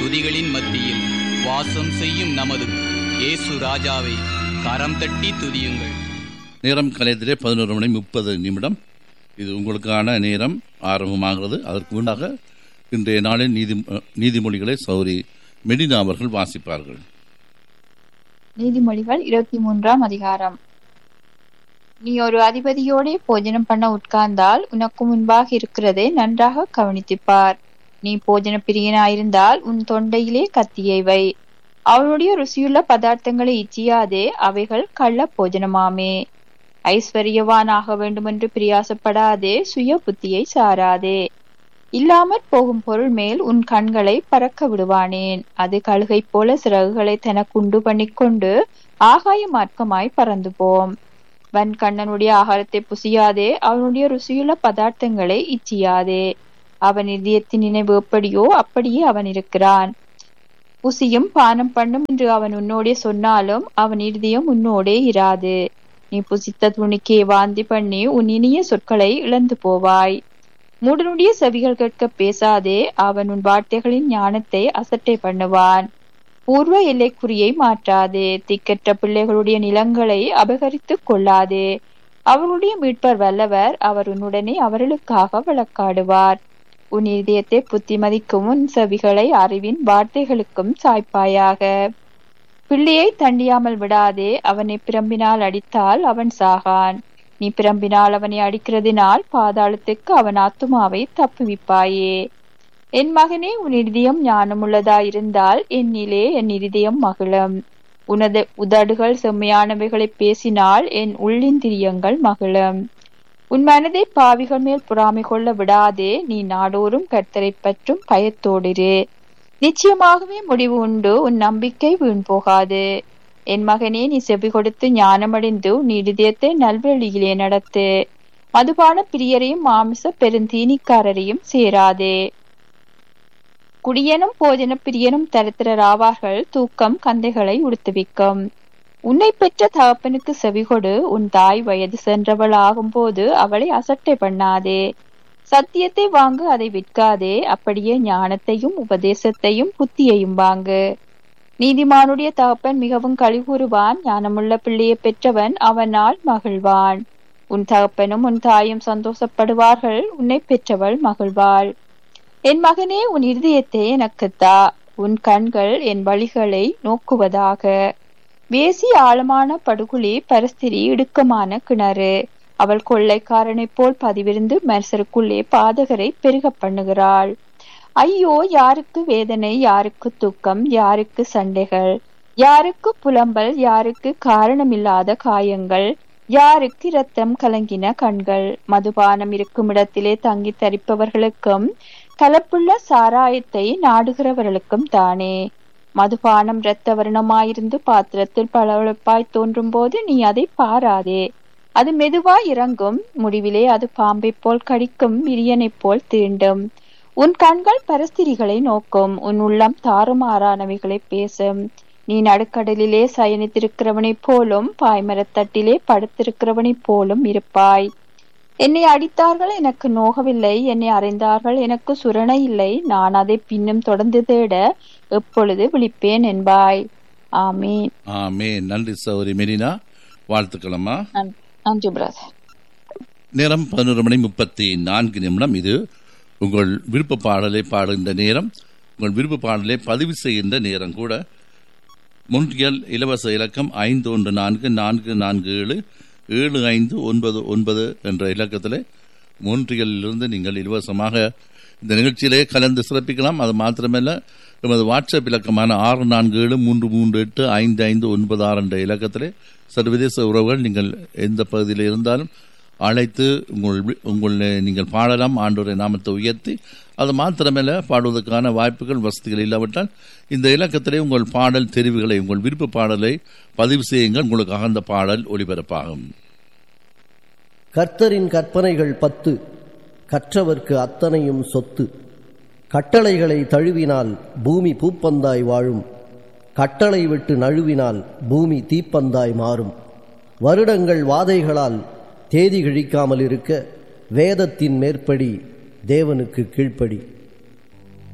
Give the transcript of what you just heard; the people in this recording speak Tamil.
துதிகளின் மத்தியில் வாசம் செய்யும் நமது இயேசு ராஜாவை கரம் தட்டி துதியுங்கள் நேரம் கலையத்திலே பதினோரு மணி முப்பது நிமிடம் இது உங்களுக்கான நேரம் ஆரம்பமாகிறது அதற்கு முன்னாக இன்றைய நாளின் நீதி நீதிமொழிகளை சௌரி மெடினா அவர்கள் வாசிப்பார்கள் நீதிமொழிகள் இருபத்தி மூன்றாம் அதிகாரம் நீ ஒரு அதிபதியோடே போஜனம் பண்ண உட்கார்ந்தால் உனக்கு முன்பாக இருக்கிறதை நன்றாக கவனித்துப்பார் நீ போஜன பிரியனாயிருந்தால் உன் தொண்டையிலே கத்தியை வை அவனுடைய ருசியுள்ள பதார்த்தங்களை இச்சியாதே அவைகள் கள்ள போஜனமாமே ஐஸ்வர்யவானாக வேண்டுமென்று பிரியாசப்படாதே சுய புத்தியை சாராதே இல்லாமற் போகும் பொருள் மேல் உன் கண்களை பறக்க விடுவானேன் அது கழுகை போல சிறகுகளை தனக்குண்டு பண்ணிக்கொண்டு ஆகாய மார்க்கமாய் பறந்து போம் வன் கண்ணனுடைய ஆகாரத்தை புசியாதே அவனுடைய ருசியுள்ள பதார்த்தங்களை இச்சியாதே அவன் இதயத்தின் நினைவு எப்படியோ அப்படியே அவன் இருக்கிறான் புசியும் பானம் பண்ணும் என்று அவன் உன்னோடே சொன்னாலும் அவன் இருதயம் உன்னோடே இராது நீ புசித்த துணிக்கே வாந்தி பண்ணி உன் இனிய சொற்களை இழந்து போவாய் மூடனுடைய செவிகள் கேட்க பேசாதே அவன் உன் வார்த்தைகளின் ஞானத்தை அசட்டை பண்ணுவான் பூர்வ எல்லைக்குறியை மாற்றாதே திக்கற்ற பிள்ளைகளுடைய நிலங்களை அபகரித்துக் கொள்ளாதே அவர்களுடைய மீட்பர் வல்லவர் அவர் உன்னுடனே அவர்களுக்காக வழக்காடுவார் உன் இதயத்தை புத்திமதிக்கும் உன் செவிகளை அறிவின் வார்த்தைகளுக்கும் சாய்ப்பாயாக பிள்ளையை தண்டியாமல் விடாதே அவனை பிரம்பினால் அடித்தால் அவன் சாகான் நீ பிரம்பினால் அவனை அடிக்கிறதினால் பாதாளத்துக்கு அவன் ஆத்துமாவை தப்புவிப்பாயே என் மகனே உன் இருதயம் ஞானமுள்ளதாயிருந்தால் என்னிலே என் இருதயம் மகிழும் உனது உதடுகள் செம்மையானவைகளை பேசினால் என் உள்ளிந்திரியங்கள் மகிழும் உன் மனதை பாவிகள் மேல் பொறாமை கொள்ள விடாதே நீ நாடோறும் கர்த்தரை பற்றும் பயத்தோடிரு நிச்சயமாகவே முடிவு உண்டு உன் நம்பிக்கை வீண் போகாது என் மகனே நீ செவி கொடுத்து ஞானமடைந்து உன் இருதயத்தை நல்வழியிலே நடத்து மதுபான பிரியரையும் மாமிச பெருந்தீனிக்காரரையும் சேராதே குடியனும் போஜன பிரியனும் தரித்திரராவார்கள் தூக்கம் கந்தைகளை உடுத்துவிக்கும் உன்னை பெற்ற தகப்பனுக்கு செவிகொடு உன் தாய் வயது சென்றவள் ஆகும்போது அவளை அசட்டை பண்ணாதே சத்தியத்தை வாங்கு அதை விற்காதே அப்படியே ஞானத்தையும் உபதேசத்தையும் புத்தியையும் வாங்கு நீதிமானுடைய தகப்பன் மிகவும் கழிகூறுவான் ஞானமுள்ள பிள்ளையை பெற்றவன் அவனால் மகிழ்வான் உன் தகப்பனும் உன் தாயும் சந்தோஷப்படுவார்கள் உன்னை பெற்றவள் மகிழ்வாள் என் மகனே உன் இருதயத்தை எனக்குத்தா உன் கண்கள் என் வழிகளை நோக்குவதாக வேசி ஆழமான படுகுழி பரஸ்திரி இடுக்கமான கிணறு அவள் கொள்ளைக்காரனைப் போல் பதிவிருந்து மரசருக்குள்ளே பாதகரை பெருக பண்ணுகிறாள் ஐயோ யாருக்கு வேதனை யாருக்கு துக்கம் யாருக்கு சண்டைகள் யாருக்கு புலம்பல் யாருக்கு காரணமில்லாத காயங்கள் யாருக்கு இரத்தம் கலங்கின கண்கள் மதுபானம் இருக்கும் இடத்திலே தங்கி தரிப்பவர்களுக்கும் கலப்புள்ள சாராயத்தை நாடுகிறவர்களுக்கும் தானே மதுபானம் இரத்த வர்ணமாயிருந்து பாத்திரத்தில் பளபளப்பாய் தோன்றும் போது நீ அதை பாராதே அது மெதுவாய் இறங்கும் முடிவிலே அது பாம்பை போல் கடிக்கும் விரியனைப் போல் தீண்டும் உன் கண்கள் பரஸ்திரிகளை நோக்கும் உன் உள்ளம் தாறுமாறானவைகளை பேசும் நீ நடுக்கடலிலே சயனித்திருக்கிறவனைப் போலும் பாய்மரத்தட்டிலே படுத்திருக்கிறவனைப் போலும் இருப்பாய் என்னை அடித்தார்கள் எனக்கு நோகவில்லை என்னை அறைந்தார்கள் எனக்கு சுரணை இல்லை நான் அதை பின்னும் தொடர்ந்து தேட எப்பொழுது விழிப்பேன் என்பாய் ஆமீன் ஆமே நன்றி சௌரி மெரினா வாழ்த்துக்களம்மா நன்றி பிரதர் நேரம் பதினோரு மணி முப்பத்தி நான்கு நிமிடம் இது உங்கள் விருப்ப பாடலை பாடுகின்ற நேரம் உங்கள் விருப்ப பாடலை பதிவு செய்கின்ற நேரம் கூட முன்றியல் இலவச இலக்கம் ஐந்து ஒன்று நான்கு நான்கு நான்கு ஏழு ஏழு ஐந்து ஒன்பது ஒன்பது என்ற இலக்கத்தில் மூன்றியலிலிருந்து நீங்கள் இலவசமாக இந்த நிகழ்ச்சியிலே கலந்து சிறப்பிக்கலாம் அது மாத்திரமல்ல எமது வாட்ஸ்அப் இலக்கமான ஆறு நான்கு ஏழு மூன்று மூன்று எட்டு ஐந்து ஐந்து ஒன்பது ஆறு என்ற இலக்கத்திலே சர்வதேச உறவுகள் நீங்கள் எந்த பகுதியில் இருந்தாலும் அழைத்து உங்கள் உங்கள் நீங்கள் பாடலாம் ஆண்டோரை நாமத்தை உயர்த்தி அது மாத்திரமல்ல பாடுவதற்கான வாய்ப்புகள் வசதிகள் இல்லாவிட்டால் இந்த இலக்கத்திலே உங்கள் பாடல் தெரிவுகளை உங்கள் விருப்ப பாடலை பதிவு செய்யுங்கள் உங்களுக்காக அந்த பாடல் ஒளிபரப்பாகும் கர்த்தரின் கற்பனைகள் பத்து கற்றவர்க்கு அத்தனையும் சொத்து கட்டளைகளை தழுவினால் பூமி பூப்பந்தாய் வாழும் கட்டளை விட்டு நழுவினால் பூமி தீப்பந்தாய் மாறும் வருடங்கள் வாதைகளால் தேதி கிழிக்காமல் இருக்க வேதத்தின் மேற்படி தேவனுக்கு கீழ்ப்படி